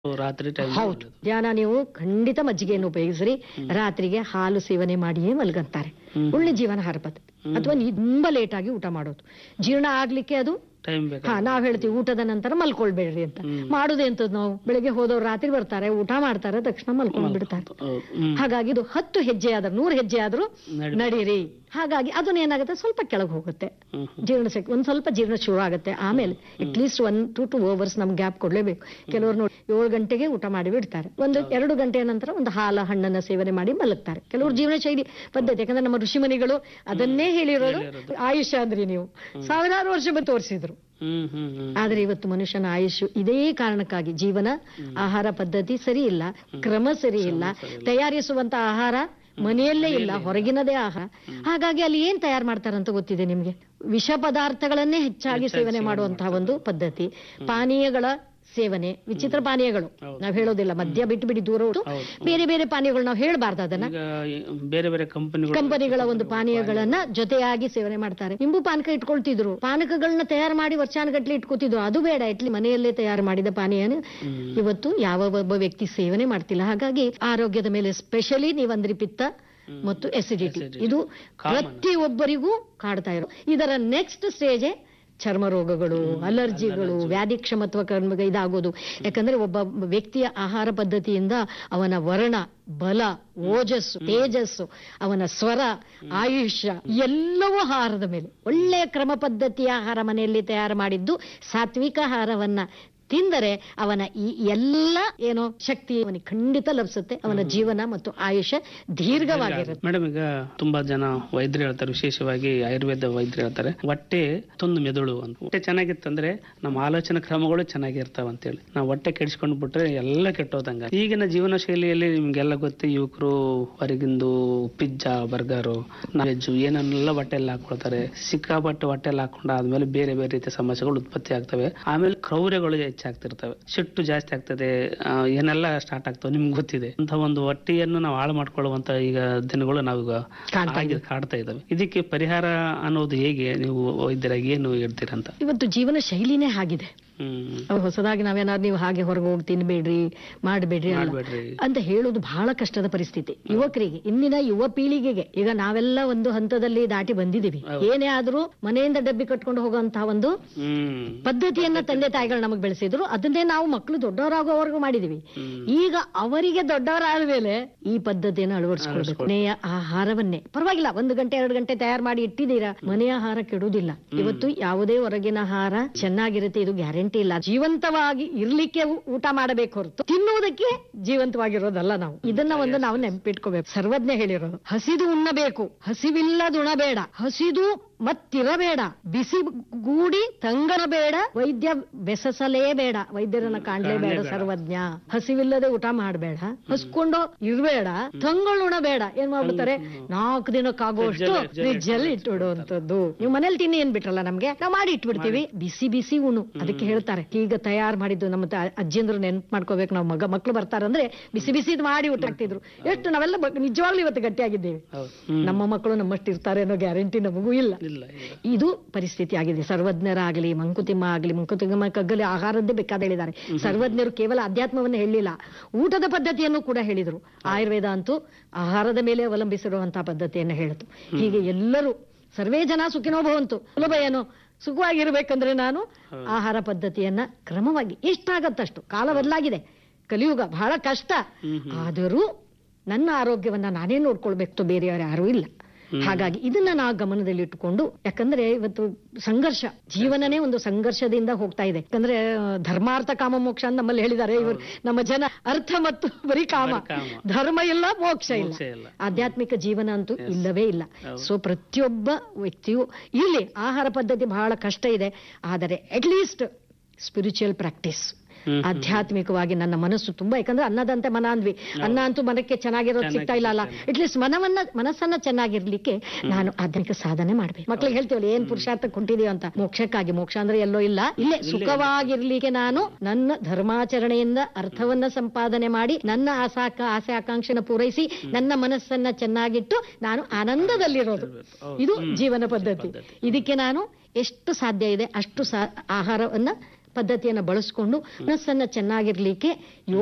ರಾತ್ರಿ ಟೈಮ್ ಹೌದು ಧ್ಯಾನ ನೀವು ಖಂಡಿತ ಮಜ್ಜಿಗೆಯನ್ನು ಉಪಯೋಗಿಸ್ರಿ ರಾತ್ರಿಗೆ ಹಾಲು ಸೇವನೆ ಮಾಡಿಯೇ ಮಲಗಂತಾರೆ ಒಳ್ಳೆ ಜೀವನಾಹಾರ ಪದ್ಧತಿ ಅಥವಾ ನೀವು ತುಂಬಾ ಲೇಟ್ ಆಗಿ ಊಟ ಮಾಡೋದು ಜೀರ್ಣ ಆಗ್ಲಿಕ್ಕೆ ಅದು ಟೈಮ್ ಬೇಕು ಹಾ ನಾವ್ ಹೇಳ್ತೀವಿ ಊಟದ ನಂತರ ಮಲ್ಕೊಳ್ಬೇಡ್ರಿ ಅಂತ ಮಾಡುದೇ ಅಂತದ್ ನಾವು ಬೆಳಿಗ್ಗೆ ಹೋದವ್ರು ರಾತ್ರಿ ಬರ್ತಾರೆ ಊಟ ಮಾಡ್ತಾರೆ ತಕ್ಷಣ ಮಲ್ಕೊಂಡ್ ಬಿಡ್ತಾರೆ ಹೌದು. ಹ್ಮ್. ಹಾಗಾಗಿ ಇದು ಹತ್ತು ಹೆಜ್ಜೆ ಆದ್ರೂ ನೂರು ಹೆಜ್ಜೆ ಆದ್ರೂ ನಡಿ. ನಡೀರಿ ಹಾಗಾಗಿ ಅದನ್ನ ಏನಾಗುತ್ತೆ ಸ್ವಲ್ಪ ಕೆಳಗೆ ಹೋಗುತ್ತೆ ಹ್ಮ್. ಜೀರ್ಣ ಶಕ್ತಿ ಒಂದ್ ಸ್ವಲ್ಪ ಜೀರ್ಣ ಶುರು ಆಗುತ್ತೆ ಆಮೇಲೆ at least one to two hours ನಮ್ಗೆ ಗ್ಯಾಪ್ ಕೊಡ್ಲೇಬೇಕು ಕೆಲವರು ನೋಡಿ ಏಳು ಗಂಟೆಗೆ ಊಟ ಮಾಡಿ ಬಿಡ್ತಾರೆ ಒಂದು ಎರಡು ಗಂಟೆಯ ನಂತರ ಒಂದು ಹಾಲ ಹಣ್ಣನ್ನ ಸೇವನೆ ಮಾಡಿ ಮಲಗ್ತಾರೆ ಕೆಲವರು ಜೀವನ ಶೈಲಿ ಪದ್ಧತಿ ಯಾಕಂದ್ರೆ ನಮ್ಮ ಋಷಿಮನಿಗಳು ಅದನ್ನೇ ಹೇಳಿರೋದು ಆಯುಷ್ಯ ಅಂದ್ರಿ ನೀವು ಸಾವಿರಾರು ವರ್ಷ ಬಂದು ತೋರಿಸಿದ್ರು ಹ್ಮ್ ಹ್ಮ್ ಹ್ಮ್ ಆದ್ರೆ ಇವತ್ತು ಮನುಷ್ಯನ ಆಯುಷ್ ಇದೇ ಕಾರಣಕ್ಕಾಗಿ ಜೀವನ ಆಹಾರ ಪದ್ಧತಿ ಸರಿ ಇಲ್ಲ ಕ್ರಮ ಸರಿ ಇಲ್ಲ ತಯಾರಿಸುವಂತ ಆಹಾರ ಮನೆಯಲ್ಲೇ ಇಲ್ಲ ಹೊರಗಿನದೇ ಆಹಾರ ಹಾಗಾಗಿ ಅಲ್ಲಿ ಏನ್ ತಯಾರು ಮಾಡ್ತಾರಂತ ಗೊತ್ತಿದೆ ನಿಮ್ಗೆ ವಿಷ ಪದಾರ್ಥಗಳನ್ನೇ ಹೆಚ್ಚಾಗಿ ಸೇವನೆ ಮಾಡುವಂತಹ ಒಂದು ಪದ್ಧತಿ ಪಾನೀಯಗಳ ಸೇವನೆ ವಿಚಿತ್ರ ಪಾನೀಯಗಳು ನಾವ್ ಹೇಳೋದಿಲ್ಲ ಮದ್ಯ ಬಿಟ್ಟು ಬಿಡಿ ದೂರ ಹೋಗ್ತು. ಬೇರೆ ಬೇರೆ ಪಾನೀಯಗಳು ನಾವು ಹೇಳ್ಬಾರ್ದು ಅದನ್ನ ಈಗ ಬೇರೆ ಬೇರೆ ಕಂಪನಿಗಳು ಕಂಪನಿಗಳ ಒಂದು ಪಾನೀಯಗಳನ್ನ ಜೊತೆಯಾಗಿ ಸೇವನೆ ಮಾಡ್ತಾರೆ ನಿಂಬು ಪಾನಕ ಇಟ್ಕೊಳ್ತಿದ್ರು ಪಾನಕಗಳನ್ನ ತಯಾರು ಮಾಡಿ ವರ್ಷಾನುಗಟ್ಲೆ ಇಟ್ಕೋತಿದ್ರು ಅದು ಬೇಡ ಇಟ್ಲಿ ಮನೆಯಲ್ಲೇ ತಯಾರು ಮಾಡಿದ ಪಾನೀಯನ ಇವತ್ತು ಯಾವ ಒಬ್ಬ ವ್ಯಕ್ತಿ ಸೇವನೆ ಮಾಡ್ತಿಲ್ಲ ಹಾಗಾಗಿ ಆರೋಗ್ಯದ ಮೇಲೆ ಸ್ಪೆಷಲಿ ನೀವಂದ್ರಿ ಪಿತ್ತ ಮತ್ತು ಎಸಿಡಿಟಿ ಇದು ಪ್ರತಿಯೊಬ್ಬರಿಗೂ ಕಾಡ್ತಾ ಇರೋ ಇದರ ನೆಕ್ಸ್ಟ್ ಸ್ಟೇಜ್ ಚರ್ಮ ರೋಗಗಳು ಅಲರ್ಜಿಗಳು ವ್ಯಾಧಿ ಕ್ಷಮತ್ವ ಕರ್ಮ ಇದಾಗೋದು ಯಾಕಂದ್ರೆ ಒಬ್ಬ ವ್ಯಕ್ತಿಯ ಆಹಾರ ಪದ್ಧತಿಯಿಂದ ಅವನ ವರ್ಣ ಬಲ ಓಜಸ್ಸು ತೇಜಸ್ಸು ಅವನ ಸ್ವರ ಆಯುಷ್ಯ ಎಲ್ಲವೂ ಆಹಾರದ ಮೇಲೆ ಒಳ್ಳೆಯ ಕ್ರಮ ಪದ್ಧತಿಯ ಆಹಾರ ಮನೆಯಲ್ಲಿ ತಯಾರು ಮಾಡಿದ್ದು ಸಾತ್ವಿಕ ಆಹಾರವನ್ನ ತಿಂದರೆ ಅವನ ಈ ಎಲ್ಲ ಏನೋ ಶಕ್ತಿ ಅವನಿಗೆ ಖಂಡಿತ ಲಭಿಸುತ್ತೆ ಅವನ ಜೀವನ ಮತ್ತು ಆಯುಷ್ಯ ದೀರ್ಘವಾಗಿರುತ್ತೆ ಮೇಡಮ್ ಈಗ ತುಂಬಾ ಜನ ವೈದ್ಯರು ಹೇಳ್ತಾರೆ ವಿಶೇಷವಾಗಿ ಆಯುರ್ವೇದ ವೈದ್ಯರು ಹೇಳ್ತಾರೆ ಹೊಟ್ಟೆ ತುಂದು ಮೆದುಳು ಅಂತ ಹೊಟ್ಟೆ ಚೆನ್ನಾಗಿತ್ತಂದ್ರೆ ನಮ್ಮ ಆಲೋಚನಾ ಕ್ರಮಗಳು ಚೆನ್ನಾಗಿರ್ತಾವ ಅಂತೇಳಿ ನಾವು ಹೊಟ್ಟೆ ಕೆಡಿಸ್ಕೊಂಡು ಬಿಟ್ರೆ ಎಲ್ಲ ಕೆಟ್ಟೋದಂಗ ಈಗಿನ ಜೀವನ ಶೈಲಿಯಲ್ಲಿ ನಿಮ್ಗೆಲ್ಲ ಗೊತ್ತು ಯುವಕರು ಹೊರಗಿಂದು ಪಿಜ್ಜಾ ಬರ್ಗರು ವೆಜ್ ಏನನ್ನೆಲ್ಲ ಹೊಟ್ಟೆಯಲ್ಲಿ ಹಾಕೊಳ್ತಾರೆ ಸಿಕ್ಕಾಪಟ್ಟೆ ಹೊಟ್ಟೆಯಲ್ಲಿ ಹಾಕೊಂಡು ಆದ್ಮೇಲೆ ಬೇರೆ ಬೇರೆ ರೀತಿಯ ಸಮಸ್ಯೆಗಳು ಉತ್ಪತ್ತಿ ಆಗ್ತವೆ ಆಮೇಲೆ ಕ್ರೌರ್ಯಗಳು ಹೆಚ್ಚಾಗ್ತಿರ್ತವೆ ಸಿಟ್ಟು ಜಾಸ್ತಿ ಆಗ್ತದೆ ಆ, ಏನೆಲ್ಲ ಸ್ಟಾರ್ಟ್ ಆಗ್ತವೆ ನಿಮ್ಗೆ ಗೊತ್ತಿದೆ ಅಂತ ಒಂದು ಹೊಟ್ಟೆಯನ್ನು ನಾವು ಹಾಳು ಮಾಡ್ಕೊಳ್ಳುವಂತ ಈಗ ದಿನಗಳು ನಾವೀಗ ಕಾಣ್ತಾ ಆಗಿ ಕಾಡ್ತಾ ಇದ್ದಾವೆ ಇದಕ್ಕೆ ಪರಿಹಾರ ಅನ್ನೋದು ಹೇಗೆ ನೀವು ವೈದ್ಯರಾಗಿ ಏನು ಹೇಳ್ತೀರಂತ ಇವತ್ತು ಜೀವನ ಶೈಲಿನೇ ಆಗಿದೆ ಹ್ಮ್ ಅವ್ ಹೊಸದಾಗಿ ನಾವೇನಾದ್ರು ನೀವು ಹಾಗೆ ಹೊರಗೆ ಹೋಗಿ ತಿನ್ಬೇಡ್ರಿ ಮಾಡಬೇಡ್ರಿ ಅಲ್ಲ ಮಾಡ್ಬೇಡ್ರಿ ಅಂತ ಹೇಳೋದು ಬಹಳ ಕಷ್ಟದ ಪರಿಸ್ಥಿತಿ ಯುವಕರಿಗೆ ಇಂದಿನ ಯುವ ಪೀಳಿಗೆಗೆ ಈಗ ನಾವೆಲ್ಲ ಒಂದು ಹಂತದಲ್ಲಿ ದಾಟಿ ಬಂದಿದ್ದೀವಿ ಏನೇ ಆದ್ರೂ ಮನೆಯಿಂದ ಡಬ್ಬಿ ಕಟ್ಕೊಂಡು ಹೋಗುವಂತಹ ಒಂದು ಹ್ಮ್ ಪದ್ಧತಿಯನ್ನ ತಂದೆ ತಾಯಿಗಳು ನಮಗೆ ಬೆಳೆಸಿದ್ರು ಅದನ್ನೇ ನಾವು ಮಕ್ಕಳು ದೊಡ್ಡವರಾಗೋವರೆಗೂ ಮಾಡಿದೀವಿ ಈಗ ಅವರಿಗೆ ದೊಡ್ಡವರಾದ ಮೇಲೆ ಈ ಪದ್ಧತಿಯನ್ನು ಅಳವಡಿಸ್ಕೊಳ್ಬೇಕು ಮನೆಯ ಆಹಾರವನ್ನೇ ಪರವಾಗಿಲ್ಲ ಒಂದು ಗಂಟೆ ಎರಡು ಗಂಟೆ ತಯಾರು ಮಾಡಿ ಇಟ್ಟಿದ್ದೀರಾ ಮನೆಯ ಆಹಾರ ಕೆಡುವುದಿಲ್ಲ ಇವತ್ತು ಯಾವುದೇ ಹೊರಗಿನ ಆಹಾರ ಚೆನ್ನಾಗಿರುತ್ತೆ ಇದು ಗ್ಯಾರಂಟಿ ಇಲ್ಲ ಜೀವಂತವಾಗಿ ಇರ್ಲಿಕ್ಕೆ ಊ- ಊಟ ಮಾಡಬೇಕು ಹೊರತು ತಿನ್ನುವುದಕ್ಕೆ ಜೀವಂತವಾಗಿರೋದಲ್ಲ ನಾವು ಇದನ್ನ ಒಂದು ನಾವು ನೆನಪಿಟ್ಕೋಬೇಕು ಸರ್ವಜ್ಞ ಹೇಳಿರೋದು ಹಸಿದು ಉಣ್ಣಬೇಕು ಹಸಿವಿಲ್ಲದುಣಬೇಡ ಹಸಿದು ಮತ್ತಿರಬೇಡ ಬಿಸಿ ಗೂಡಿ ತಂಗನಬೇಡ ವೈದ್ಯ ಬೆಸಸಲೇಬೇಡ ವೈದ್ಯರನ್ನ ಕಾಣ್ಲೇಬೇಡ ಸರ್ವಜ್ಞ ಹಸಿವಿಲ್ಲದೆ ಊಟ ಮಾಡಬೇಡ ಹಸ್ಕೊಂಡು ಇರ್ಬೇಡ ತಂಗಳುಣಬೇಡ ಏನ್ ಮಾಡ್ಬಿಡ್ತಾರೆ ನಾಲ್ಕು ದಿನಕ್ಕಾಗುವಷ್ಟು ಫ್ರಿಜ್ಜಲ್ಲಿ ಇಟ್ಬಿಡುವಂತದ್ದು ನೀವು ಮನೇಲಿ ತಿನ್ನಿ ಏನ್ ಬಿಟ್ರಲ್ಲ ನಮ್ಗೆ ನಾವು ಮಾಡಿ ಇಟ್ಬಿಡ್ತೀವಿ ಬಿಸಿ ಬಿಸಿ ಉಣು ಅದಕ್ಕೆ ಹೇಳ್ತಾರೆ ಈಗ ತಯಾರು ಮಾಡಿದ್ದು ನಮ್ಮ ತ- ಅಜ್ಜಿಂದ್ರು ನೆನ್ಪು ಮಾಡ್ಕೋಬೇಕು ನಾವು ಮಗ ಮಕ್ಳು ಬರ್ತಾರಂದ್ರೆ ಬಿಸಿ ಬಿಸಿದ್ ಮಾಡಿ ಊಟ ಹಾಕ್ತಿದ್ರು ಎಷ್ಟು ನಾವೆಲ್ಲ ಬ- ನಿಜವಾಗ್ಲೂ ಇವತ್ತು ಗಟ್ಟಿಯಾಗಿದ್ದೇವೆ ಹೌದು ಹ್ಮ್ ನಮ್ಮ ಮಕ್ಕಳು ನಮ್ಮಷ್ಟು ಇರ್ತಾರೆ ಅನ್ನೋ ಗ್ಯಾರಂಟಿ ನಮಗೂ ಇಲ್ಲ ಇಲ್ಲ ಇಲ್ಲ ಇದು ಪರಿಸ್ಥಿತಿ ಆಗಿದೆ ಸರ್ವಜ್ಞರಾಗಲಿ ಮಂಕುತಿಮ್ಮ ಆಗಲಿ ಮಂಕುತಿಮ್ಮ ಕಗ್ಗಲಿ ಆಹಾರದ್ದೇ ಬೇಕಾದ ಹೇಳಿದ್ದಾರೆ ಸರ್ವಜ್ಞರು ಕೇವಲ ಅಧ್ಯಾತ್ಮವನ್ನು ಹೇಳಿಲ್ಲ ಊಟದ ಪದ್ಧತಿಯನ್ನು ಕೂಡ ಹೇಳಿದರು ಆಯುರ್ವೇದ ಅಂತೂ ಆಹಾರದ ಮೇಲೆ ಅವಲಂಬಿಸಿರುವಂತಹ ಪದ್ಧತಿಯನ್ನು ಹೇಳಿತು ಹೀಗೆ ಎಲ್ಲರೂ ಸರ್ವೇ ಜನ ಸುಖಿನೋ ಭವಂತು ಸುಲಭ ಏನು ಸುಖವಾಗಿರ್ಬೇಕಂದ್ರೆ ನಾನು ಆಹಾರ ಪದ್ಧತಿಯನ್ನ ಕ್ರಮವಾಗಿ ಎಷ್ಟಾಗತ್ತಷ್ಟು ಕಾಲ ಬದಲಾಗಿದೆ ಕಲಿಯುಗ ಬಹಳ ಕಷ್ಟ ಆದರೂ ನನ್ನ ಆರೋಗ್ಯವನ್ನ ನಾನೇ ನೋಡ್ಕೊಳ್ಬೇಕು ಬೇರೆಯವರು ಯಾರೂ ಇಲ್ಲ ಹಾಗಾಗಿ ಇದನ್ನ ನಾವು ಗಮನದಲ್ಲಿ ಇಟ್ಟುಕೊಂಡು ಯಾಕಂದ್ರೆ ಇವತ್ತು ಸಂಘರ್ಷ ಜೀವನನೇ ಒಂದು ಸಂಘರ್ಷದಿಂದ ಹೋಗ್ತಾ ಇದೆ ಯಾಕಂದ್ರೆ ಆ, ಧರ್ಮಾರ್ಥ ಕಾಮ ಮೋಕ್ಷ ಅಂತ ನಮ್ಮಲ್ಲಿ ಹೇಳಿದ್ದಾರೆ ಇವರು ನಮ್ಮ ಜನ ಅರ್ಥ ಮತ್ತು ಬರೀ ಕಾಮ ಕಾಮ. ಧರ್ಮ ಇಲ್ಲ ಮೋಕ್ಷ ಇಲ್ಲ ಮೋಕ್ಷ ಇಲ್ಲ. ಆಧ್ಯಾತ್ಮಿಕ ಜೀವನ ಅಂತೂ ಇಲ್ಲವೇ ಇಲ್ಲ ಸೊ ಪ್ರತಿಯೊಬ್ಬ ವ್ಯಕ್ತಿಯು ಇಲ್ಲಿ ಆಹಾರ ಪದ್ಧತಿ ಬಹಳ ಕಷ್ಟ ಇದೆ ಆದರೆ ಅಟ್ಲೀಸ್ಟ್ ಸ್ಪಿರಿಚುವಲ್ ಪ್ರಾಕ್ಟೀಸ್ ಹ್ಮ್. ಆಧ್ಯಾತ್ಮಿಕವಾಗಿ ನನ್ನ ಮನಸ್ಸು ತುಂಬಾ ಯಾಕಂದ್ರೆ ಅನ್ನದಂತೆ ಮನ ಅಂದ್ವಿ ಅನ್ನ ಅಂತೂ ಮನಕ್ಕೆ ಚೆನ್ನಾಗಿರೋದು ಸಿಗ್ತಾ ಇಲ್ಲ ಅಲ್ಲ ಅಟ್ಲೀಸ್ಟ್ ಮನವನ್ನ ಮನಸ್ಸನ್ನ ಚೆನ್ನಾಗಿರ್ಲಿಕ್ಕೆ ನಾನು ಆಧ್ಯಾತ್ಮಿಕ ಸಾಧನೆ ಮಾಡ್ಬೇಕು ಮಕ್ಳಿಗೆ ಹೇಳ್ತೀವಲ್ಲ ಏನ್ ಪುರುಷಾರ್ಥಕ್ಕೆ ಹೊಂಟಿದೀವಿ ಅಂತ ಮೋಕ್ಷಕ್ಕಾಗಿ ಮೋಕ್ಷ ಅಂದ್ರೆ ಎಲ್ಲೋ ಇಲ್ಲ ಇಲ್ಲೇ ಸುಖವಾಗಿರ್ಲಿಕ್ಕೆ ನಾನು ನನ್ನ ಧರ್ಮಾಚರಣೆಯಿಂದ ಅರ್ಥವನ್ನ ಸಂಪಾದನೆ ಮಾಡಿ ನನ್ನ ಆಸಾಕ ಆಸೆ ಆಕಾಂಕ್ಷೆನ ಪೂರೈಸಿ ನನ್ನ ಮನಸ್ಸನ್ನ ಚೆನ್ನಾಗಿಟ್ಟು ನಾನು ಆನಂದದಲ್ಲಿರೋದು ಇದು ಜೀವನ ಪದ್ಧತಿ ಇದಕ್ಕೆ ನಾನು ಎಷ್ಟು ಸಾಧ್ಯ ಇದೆ ಅಷ್ಟು ಸಾ ಆಹಾರವನ್ನ ಪದ್ಧತಿಯನ್ನ ಬಳಸ್ಕೊಂಡು ಮನಸ್ಸನ್ನ ಚೆನ್ನಾಗಿರ್ಲಿಕ್ಕೆ